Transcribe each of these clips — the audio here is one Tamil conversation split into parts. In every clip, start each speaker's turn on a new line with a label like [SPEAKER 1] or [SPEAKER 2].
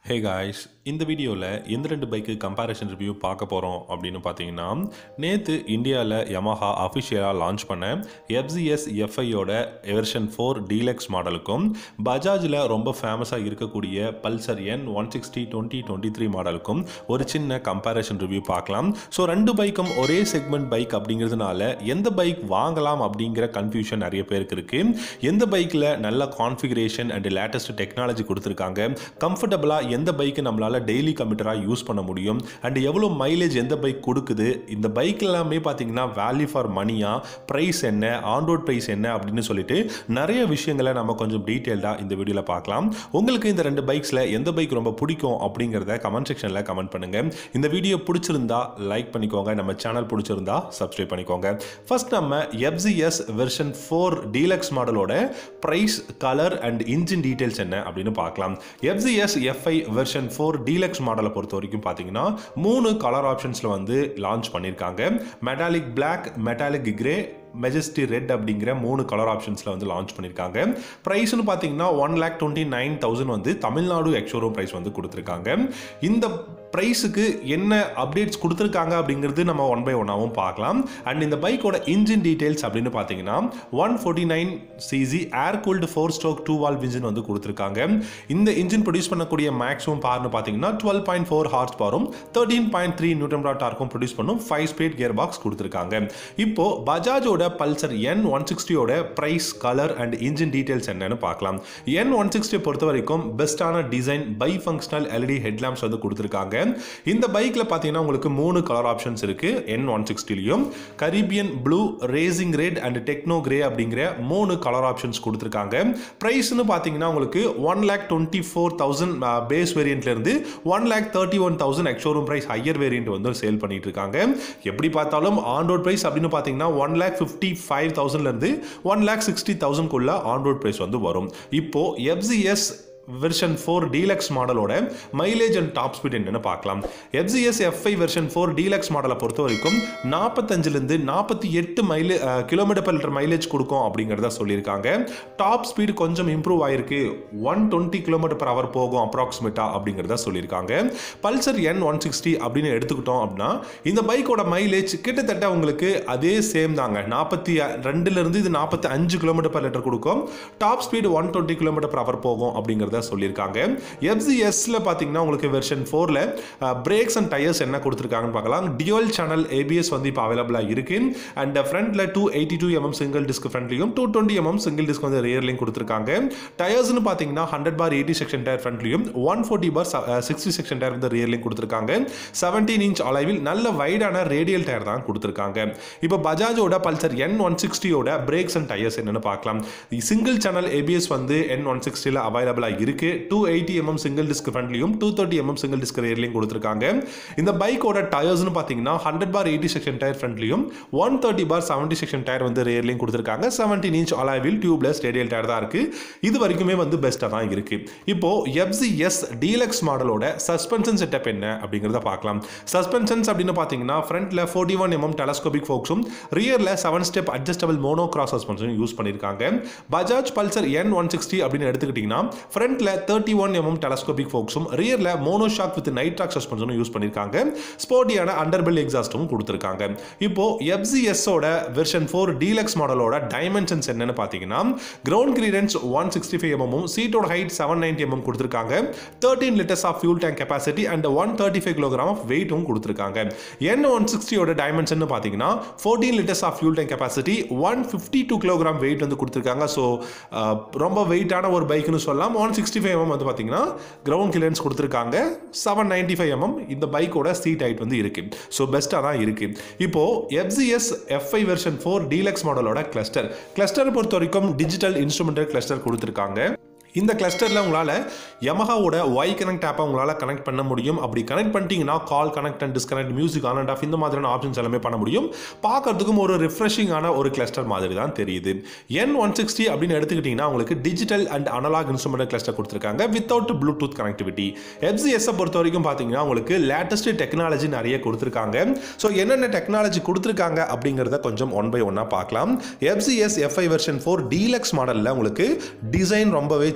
[SPEAKER 1] ஹே காய்ஸ் இந்த வீடியோவில் எந்த ரெண்டு பைக்கு கம்பேரிஷன் ரிவ்யூ பார்க்க போகிறோம் அப்படின்னு பார்த்தீங்கன்னா நேற்று இந்தியாவில் Yamaha அஃபிஷியலாக லான்ச் பண்ண எஃப்சிஎஸ் எஃப்ஐயோட வெர்ஷன் ஃபோர் டீலக்ஸ் மாடலுக்கும் பஜாஜில் ரொம்ப ஃபேமஸாக இருக்கக்கூடிய Pulsar N one sixty twenty twenty three மாடலுக்கும் ஒரு சின்ன கம்பேரிஷன் ரிவ்யூ பார்க்கலாம் ஸோ ரெண்டு பைக்கும் ஒரே செக்மெண்ட் பைக் அப்படிங்கிறதுனால எந்த பைக் வாங்கலாம் அப்படிங்கிற கன்ஃபியூஷன் நிறைய பேருக்கு இருக்குது எந்த பைக்கில் நல்ல கான்ஃபிகரேஷன் அண்ட் லேட்டஸ்ட் டெக்னாலஜி கொடுத்துருக்காங்க கம்ஃபர்டபுளாக எந்த பைக்கு நம்மளால் டெய்லி கம்ப்யூட்டராக யூஸ் பண்ண முடியும் அண்ட் எவ்வளோ மைலேஜ் எந்த பைக் கொடுக்குது இந்த பைக் எல்லாமே பார்த்தீங்கன்னா வேல்யூ ஃபார் மணியா ப்ரைஸ் என்ன ஆன்ரோட் ப்ரைஸ் என்ன அப்படின்னு சொல்லிட்டு நிறைய விஷயங்களை நம்ம கொஞ்சம் டீட்டெயில்டாக இந்த வீடியோவில் பார்க்கலாம் உங்களுக்கு இந்த ரெண்டு பைக்ஸில் எந்த பைக் ரொம்ப பிடிக்கும் அப்படிங்கிறத கமெண்ட் செக்ஷனில் கமெண்ட் பண்ணுங்கள் இந்த வீடியோ பிடிச்சிருந்தா லைக் பண்ணிக்கோங்க நம்ம சேனல் பிடிச்சிருந்தா சப்ஸ்கிரைப் பண்ணிக்கோங்க ஃபர்ஸ்ட் நம்ம எஃப்சிஎஸ் வெர்ஷன் ஃபோர் டீலக்ஸ் மாடலோட price colour and engine details என்ன அப்படின்னு பார்க்கலாம் FZS FI version four deluxe மாடலை பொறுத்த வரைக்கும் பார்த்தீங்கன்னா மூணு கலர் ஆப்ஷன்ஸில் வந்து லான்ச் பண்ணியிருக்காங்க metallic black metallic grey majesty red அப்படிங்கிற மூணு கலர் ஆப்ஷன்ஸில் வந்து லான்ச் பண்ணியிருக்காங்க ப்ரைஸ்னு பார்த்தீங்கன்னா one lakh twenty nine thousand வந்து தமிழ்நாடு எக்ஷோரூம் ப்ரைஸ் வந்து கொடுத்துருக்காங்க இந்த ப்ரைஸுக்கு என்ன அப்டேட்ஸ் கொடுத்துருக்காங்க அப்படிங்கிறது நம்ம ஒன் பை ஒன்னாகவும் பார்க்கலாம் அண்ட் இந்த பைக்கோட இன்ஜின் டீடைல்ஸ் அப்படின்னு பார்த்தீங்கன்னா one forty nine cc air cooled four stroke two valve engine வந்து கொடுத்துருக்காங்க இந்த இன்ஜின் ப்ரொடியூஸ் பண்ணக்கூடிய மேக்ஸிமம் பார்னு பார்த்தீங்கன்னா டுவெல் பாயிண்ட் ஃபோர் ஹார்ஸ் பவரும் thirteen point three newton dot டார்க்கும் ப்ரொடியூஸ் பண்ணும் ஃபைவ் ஸ்பீட் கியர் பாக்ஸ் கொடுத்துருக்காங்க இப்போ பஜாஜோட பல்சர் என் ஒன் சிக்ஸ்டியோட price colour and engine details என்னன்னு பார்க்கலாம் என் ஒன் சிக்ஸ்டி பொறுத்த வரைக்கும் பெஸ்ட்டான design bi functional LED headlamps வந்து கொடுத்துருக்காங்க இந்த பைக்கில் பார்த்தீங்கன்னா உங்களுக்கு மூணு கலர் ஆப்ஷன்ஸ் இருக்கு என் ஒன் சிக்ஸ்டிலையும் Caribbean blue racing red and techno grey அப்படிங்கிற மூணு கலர் ஆப்ஷன்ஸ் கொடுத்துருக்காங்க ப்ரைஸ்னு பார்த்தீங்கன்னா உங்களுக்கு one lakh twenty four thousand base வேரியண்ட்லேருந்து one lakh thirty one thousand ex showroom price higher variant வந்து சேல் பண்ணிட்டு இருக்காங்க எப்படி பார்த்தாலும் ஆன் ரோட் ப்ரைஸ் அப்படின்னு பார்த்தீங்கன்னா ஒன் லேக் ஃபிஃப்டி ஃபைவ் தௌசண்ட்லேருந்து ஒன் லேக் சிக்ஸ்டி தௌசண்ட்குள்ள ஆன் ரோட் ப்ரைஸ் வந்து வரும் இப்போ எஃப்சிஎஸ் வெர்ஷன் ஃபோர் டீலக்ஸ் மாடலோட மைலேஜ் அண்ட் டாப் ஸ்பீட் என்னன்னு பார்க்கலாம் FZS FI version four deluxe மாடலை பொறுத்த வரைக்கும் நாற்பத்தஞ்சிலிருந்து நாற்பத்தி எட்டு மைலே கிலோமீட்டர் per லிட்டர் மைலேஜ் கொடுக்கும் அப்படிங்கிறத சொல்லியிருக்காங்க டாப் ஸ்பீடு கொஞ்சம் இம்ப்ரூவ் ஆயிருக்கு one twenty kilometre per hour போகும் அப்ராக்சிமேட்டா அப்படிங்கிறத சொல்லியிருக்காங்க பல்சர் என் ஒன் சிக்ஸ்டி அப்படின்னு எடுத்துக்கிட்டோம் அப்படின்னா இந்த பைக்கோட மைலேஜ் கிட்டத்தட்ட உங்களுக்கு அதே சேம் தாங்க நாற்பத்தி ரெண்டுலேருந்து இது நாற்பத்தி அஞ்சு கிலோமீட்டர் per லிட்டர் கொடுக்கும் top speed one twenty kilometre per hour போகும் அப்படிங்கிறத சொல்லியிருக்காங்க எஃப்சிஎஸ்ல பார்த்தீங்கன்னா உங்களுக்கு வெர்ஷன் ஃபோரில் பிரேக்ஸ் அண்ட் டயர்ஸ் என்ன கொடுத்துருக்காங்கன்னு பார்க்கலாம் டியூவல் சேனல் ஏபிஎஸ் வந்து இப்போ அவைலபிளாக இருக்கு அண்ட் ஃப்ரண்ட்ல two eighty two mm single disc ஃப்ரண்ட்லையும் two twenty mm single disc வந்து ரியர்லையும் கொடுத்துருக்காங்க டயர்ஸ்னு பார்த்தீங்கன்னா hundred bar eighty section tyre ஃப்ரண்ட்லையும் one forty bar sixty section tyre வந்து ரியர்லையும் கொடுத்துருக்காங்க செவன்டீன் இன்ச் அளவில் நல்ல வைடான ரேடியல் டயர் தான் கொடுத்துருக்காங்க இப்போ பஜாஜோட பல்சர் என் ஒன் சிக்ஸ்டியோட பிரேக்ஸ் அண்ட் டயர்ஸ் என்னன்னு பார்க்கலாம் சிங்கிள் சேனல் ஏபிஎஸ் வந்து என் ஒன் சிக்ஸ்டியில் அவைலபிளாக இருக்கு two eighty mm single disc ஃப்ரண்ட்லையும் two thirty mm single disc ரியர்லையும் கொடுத்துருக்காங்க இந்த பைக்கோட டயர்ஸ்னு பார்த்தீங்கன்னா hundred bar eighty section tyre ஃப்ரண்ட்லையும் one thirty bar seventy section tyre வந்து ரியர்லையும் கொடுத்துருக்காங்க செவன்டீன் இன்ச் அலாவில் டியூப்லெஸ் ரேடியல் டயர் தான் இருக்கு இது வரைக்குமே வந்து பெஸ்ட்டாக தான் இருக்கு இப்போ எஃப்சிஎஸ் டீலக்ஸ் மாடலோட சஸ்பென்ஷன் செட்டப் என்ன அப்படிங்கிறத பார்க்கலாம் சஸ்பென்ஷன்ஸ் அப்படின்னு பார்த்தீங்கன்னா ஃப்ரண்ட்ல ஃபோர்ட்டி ஒன் எம்எம் டெலஸ்கோபிக் ஃபோக்ஸும் ரியரில் seven step adjustable mono cross suspension use பண்ணியிருக்காங்க Bajaj Pulsar N one sixty அப்படின்னு எடுத்துக்கிட்டிங்கன்னா ஃப்ரண்ட்ல தேர்ட்டி ஒன் எம்எம் டெலஸ்கோபிக் ஃபோக்ஸும் ரியரில் mono shock with Nitrox சஸ்பென்ஷனும் யூஸ் பண்ணியிருக்காங்க ஸ்போர்ட்டியான அண்டர்பெல் எக்ஸாஸ்டும் கொடுத்துருக்காங்க இப்போ எஃப்சிஎஸோட வெர்ஷன் ஃபோர் டீலக்ஸ் மாடலோட டைமென்ஷன்ஸ் என்னன்னு பார்த்தீங்கன்னா ground clearance one sixty five mm சீட்டோட ஹைட் செவன் நைன்டி எம்எம் கொடுத்துருக்காங்க thirteen litres of fuel tank capacity and one thirty five kilogram of வெயிட்டும் கொடுத்துருக்காங்க என் ஒன் சிக்ஸ்டியோட டைமென்ஷன் பார்த்தீங்கன்னா fourteen litres of fuel tank capacity one fifty two kilogram weight வந்து கொடுத்துருக்காங்க ஸோ ரொம்ப வெயிட்டான ஒரு பைக்னு சொல்லலாம் ஒன் சிக்ஸ்டி ஃபைவ் எம்எம் வந்து பார்த்தீங்கன்னா கிரவுண்ட் கிளியரன்ஸ் கொடுத்துருக்காங்க செவன் நைன்டி ஃபைவ் எம்எம் இந்த பைக்கோட சீட் ஹைட் வந்து இருக்கு ஸோ பெஸ்ட்டாக தான் இருக்கு இப்போ FZS FI version four deluxe மாடலோட கிளஸ்டர் கிளஸ்டரை பொறுத்த வரைக்கும் டிஜிட்டல் இன்ஸ்ட்ருமெண்டல் கிளஸ்டர் கொடுத்துருக்காங்க இந்த கிளஸ்டரில் உங்களால் யமஹாவோட ஒய் கனெக்ட் ஆப்பை உங்களால் கனெக்ட் பண்ண முடியும் அப்படி கனெக்ட் பண்ணிட்டீங்கன்னா call connect and disconnect music on and off இந்த மாதிரியான ஆப்ஷன்ஸ் எல்லாமே பண்ண முடியும் பார்க்கறதுக்கும் ஒரு ரிஃப்ரெஷிங்கான ஒரு கிளஸ்டர் மாதிரி தான் தெரியுது என் ஒன் சிக்ஸ்டி அப்படின்னு எடுத்துக்கிட்டிங்கன்னா உங்களுக்கு digital and analogue instrument cluster கொடுத்துருக்காங்க வித்தவுட் ப்ளூடூத் கனெக்டிவிட்டி எஃப்சிஎஸ்ஸை பொறுத்த வரைக்கும் பார்த்தீங்கன்னா உங்களுக்கு லேட்டஸ்ட் டெக்னாலஜி நிறைய கொடுத்துருக்காங்க ஸோ என்னென்ன டெக்னாலஜி கொடுத்துருக்காங்க அப்படிங்கிறத கொஞ்சம் ஒன் பை ஒன்னாக பார்க்கலாம் FZS FI version four deluxe மாடலில் உங்களுக்கு டிசைன் ரொம்பவே சேஞ்ச்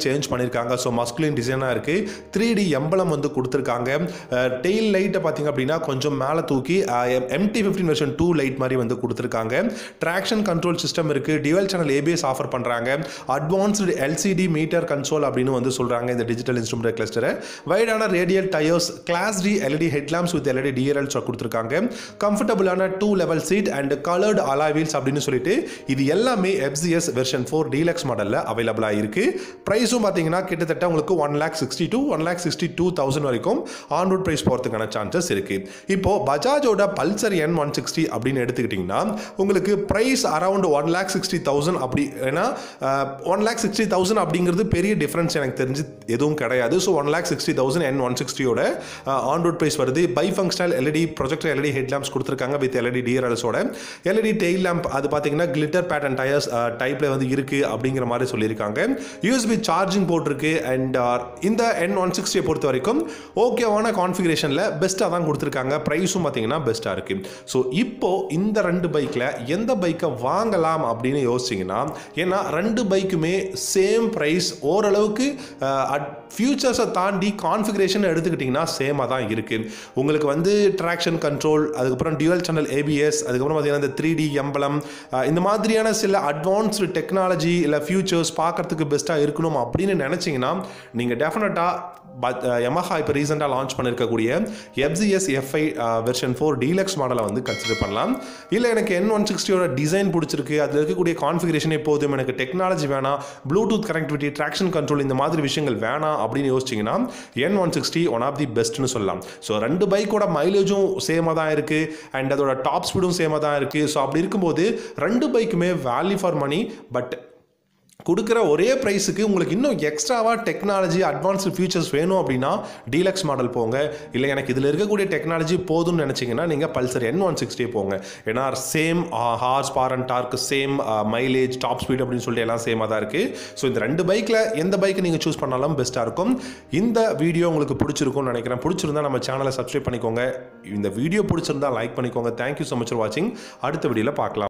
[SPEAKER 1] சேஞ்ச் பண்ணியிருக்காங்க ஸோ மஸ்குலின் டிசைனாக இருக்குது த்ரீ டி எம்பளம் வந்து கொடுத்துருக்காங்க டெயில் லைட்டை பார்த்தீங்க அப்படின்னா கொஞ்சம் மேலே தூக்கி MT fifteen version two light மாதிரி வந்து கொடுத்துருக்காங்க ட்ராக்ஷன் கண்ட்ரோல் சிஸ்டம் இருக்குது டிவல் சேனல் ஏபிஎஸ் ஆஃபர் பண்ணுறாங்க அட்வான்ஸ்டு எல்சிடி மீட்டர் கன்சோல் அப்படின்னு வந்து சொல்கிறாங்க இந்த டிஜிட்டல் இன்ஸ்ட்ருமெண்ட் கிளஸ்டரை வைடான radial tyres class D LED headlamps with LED DRLs கொடுத்துருக்காங்க கம்ஃபர்டபுளான two level seat and coloured alloy wheels அப்படின்னு சொல்லிட்டு இது எல்லாமே எஃப்சிஎஸ் வெர்ஷன் ஃபோர் டீலக்ஸ் மாடலில் அவைலபிளாக இருக்குது ப்ரைஸும் பார்த்தீங்கன்னா கிட்டத்தட்ட உங்களுக்கு one lakh sixty two one lakh sixty two thousand வரைக்கும் ஆன் ரோட் ப்ரைஸ் போகிறதுக்கான சான்சஸ் இருக்குது இப்போ பஜாஜோட பல்சர் என் ஒன் சிக்ஸ்டி அப்படின்னு எடுத்துக்கிட்டிங்கன்னா உங்களுக்கு price around one lakh sixty thousand அப்படி ஏன்னா ஒன் லேக் சிக்ஸ்டி தௌசண்ட் அப்படிங்கிறது பெரிய டிஃப்ரென்ஸ் எனக்கு தெரிஞ்சு எதுவும் கிடையாது so one lakh sixty thousand N one சிக்ஸ்டியோட ஆன் ரோட் ப்ரைஸ் வருது bi functional LED projector LED head lamps கொடுத்துருக்காங்க வித் எல்இடி டிஆர்எல்ஸோட எல்இடி டெயில் லேம்ப் அது பார்த்தீங்கன்னா கிளிட்டர் பேட்டர்ன் டயர்ஸ் டைப்பில் வந்து இருக்குது அப்படிங்கிற மாதிரி சொல்லியிருக்காங்க யூஎஸ்பி சார்ஜிங் போட்டிருக்கு அண்ட் இந்த என் ஒன் சிக்ஸ்டியை பொறுத்த வரைக்கும் ஓகேவான கான்ஃபிகரேஷனில் பெஸ்ட்டாக தான் கொடுத்துருக்காங்க ப்ரைஸும் பார்த்தீங்கன்னா பெஸ்ட்டாக இருக்குது ஸோ இப்போ இந்த ரெண்டு பைக்கில் எந்த பைக்கை வாங்கலாம் அப்படின்னு யோசிச்சிங்கன்னா ஏன்னா ரெண்டு பைக்குமே சேம் ப்ரைஸ் ஓரளவுக்கு ஃபியூச்சர்ஸை தாண்டி கான்ஃபிகரேஷன் எடுத்துக்கிட்டிங்கன்னா சேமாக தான் இருக்குது உங்களுக்கு வந்து ட்ராக்ஷன் கண்ட்ரோல் அதுக்கப்புறம் டியூவல் சேனல் ஏபிஎஸ் அதுக்கப்புறம் பார்த்தீங்கன்னா இந்த த்ரீ டி எம்பலம் இந்த மாதிரியான சில அட்வான்ஸ்டு டெக்னாலஜி இல்லை ஃபியூச்சர்ஸ் பார்க்கறதுக்கு பெஸ்ட்டாக இருக்கணும் அப்படின்னு நினச்சிங்கன்னா நீங்கள் டெஃபினட்டாக பட் யமஹா இப்போ ரீசெண்டாக லான்ச் பண்ணியிருக்கக்கூடிய FZS FI version four deluxe மாடலை வந்து கன்சிடர் பண்ணலாம் இல்லை எனக்கு என் ஒன் சிக்ஸ்டியோட டிசைன் பிடிச்சிருக்கு அதில் இருக்கக்கூடிய கான்ஃபிகரேஷன் எப்போதும் எனக்கு டெக்னாலஜி வேணாம் ப்ளூடூத் கனெக்டிவிட்டி ட்ராக்ஷன் கண்ட்ரோல் இந்த மாதிரி விஷயங்கள் வேணாம் அப்படின்னு யோசிச்சிங்கன்னா N one sixty one of the பெஸ்ட்னு சொல்லலாம் ஸோ ரெண்டு பைக்கோட மைலேஜும் சேமாக தான் இருக்குது அண்ட் அதோட டாப் ஸ்பீடும் சேமாக தான் இருக்குது ஸோ அப்படி இருக்கும்போது ரெண்டு பைக்குமே வேல்யூ ஃபார் மணி பட் கொடுக்குற ஒரே ப்ரைஸுக்கு உங்களுக்கு இன்னும் எக்ஸ்ட்ராவாக டெக்னாலஜி அட்வான்ஸ்டு ஃபியூச்சர்ஸ் வேணும் அப்படின்னா டீலக்ஸ் மாடல் போங்க இல்லை எனக்கு இதில் இருக்கக்கூடிய டெக்னாலஜி போதும்னு நினச்சிங்கன்னா நீங்கள் பல்சர் என் ஒன் சிக்ஸ்டி போங்க ஏன்னா same horse power and torque same mileage top speed அப்படின்னு சொல்லிட்டு எல்லாம் சேமாக தான் இருக்குது ஸோ இந்த ரெண்டு பைக்கில் எந்த பைக்கை நீங்கள் சூஸ் பண்ணாலும் பெஸ்ட்டாக இருக்கும் இந்த வீடியோ உங்களுக்கு பிடிச்சிருக்கும்னு நினைக்கிறேன் பிடிச்சிருந்தா நம்ம சேனலை சப்ஸ்கிரைப் பண்ணிக்கோங்க இந்த வீடியோ பிடிச்சிருந்தா லைக் பண்ணிக்கோங்க தேங்க்யூ ஸோ மச் ஃபார் வாட்சிங் அடுத்த வீடியோவில் பார்க்கலாம்